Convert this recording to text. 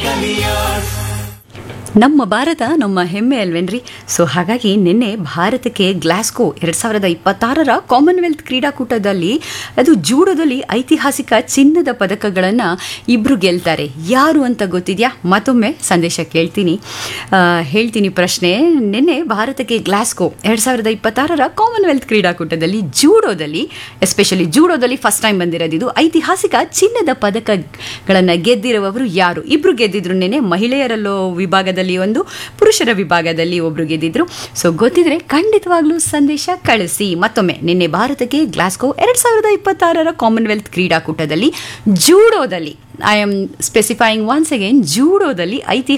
ನಮ್ಮ ಭಾರತ ನಮ್ಮ ಹೆಮ್ಮೆ ಅಲ್ವೇನ್ರಿ ಸೊ ಹಾಗಾಗಿ ನಿನ್ನೆ ಭಾರತಕ್ಕೆ ಗ್ಲಾಸ್ಗೋ ಎರಡ್ ಸಾವಿರದ ಇಪ್ಪತ್ತಾರರ ಕಾಮನ್ವೆಲ್ತ್ ಕ್ರೀಡಾಕೂಟದಲ್ಲಿ ಅದು ಜೂಡೋದಲ್ಲಿ ಐತಿಹಾಸಿಕ ಚಿನ್ನದ ಪದಕಗಳನ್ನು ಇಬ್ರು ಗೆಲ್ತಾರೆ ಯಾರು ಅಂತ ಗೊತ್ತಿದೆಯಾ ಮತ್ತೊಮ್ಮೆ ಸಂದೇಶ ಕೇಳ್ತೀನಿ ಆ, ಹೇಳ್ತೀನಿ ಪ್ರಶ್ನೆ ನಿನ್ನೆ ಭಾರತಕ್ಕೆ ಗ್ಲಾಸ್ಗೋ ಎರಡ್ ಸಾವಿರದ ಇಪ್ಪತ್ತಾರರ ಕಾಮನ್ವೆಲ್ತ್ ಕ್ರೀಡಾಕೂಟದಲ್ಲಿ ಜೂಡೋದಲ್ಲಿ ಎಸ್ಪೆಷಲಿ ಜೂಡೋದಲ್ಲಿ ಫಸ್ಟ್ ಟೈಮ್ ಬಂದಿರೋದು ಇದು ಐತಿಹಾಸಿಕ ಚಿನ್ನದ ಪದಕಗಳನ್ನು ಗೆದ್ದಿರುವವರು ಯಾರು ಇಬ್ರು ಗೆದ್ದಿದ್ರು ನೆನೆ ಮಹಿಳೆಯರಲ್ಲೋ ವಿಭಾಗದಲ್ಲಿ ಒಂದು ಪುರುಷರ ವಿಭಾಗದಲ್ಲಿ ಒಬ್ರು ಗೆದ್ದಿದ್ರು ಸೊ ಗೊತ್ತಿದ್ರೆ ಖಂಡಿತವಾಗ್ಲೂ ಸಂದೇಶ ಕಳಿಸಿ ಮತ್ತೊಮ್ಮೆ ನಿನ್ನೆ ಭಾರತಕ್ಕೆ ಗ್ಲಾಸ್ಗೋ ಎರಡ್ ಸಾವಿರದ ಇಪ್ಪತ್ತಾರರ ಕಾಮನ್ವೆಲ್ತ್ ಕ್ರೀಡಾಕೂಟದಲ್ಲಿ ಜೂಡೋದಲ್ಲಿ I am specifying once again ಜೂಡೋದಲ್ಲಿ ಐತಿಹಾಸಿಕ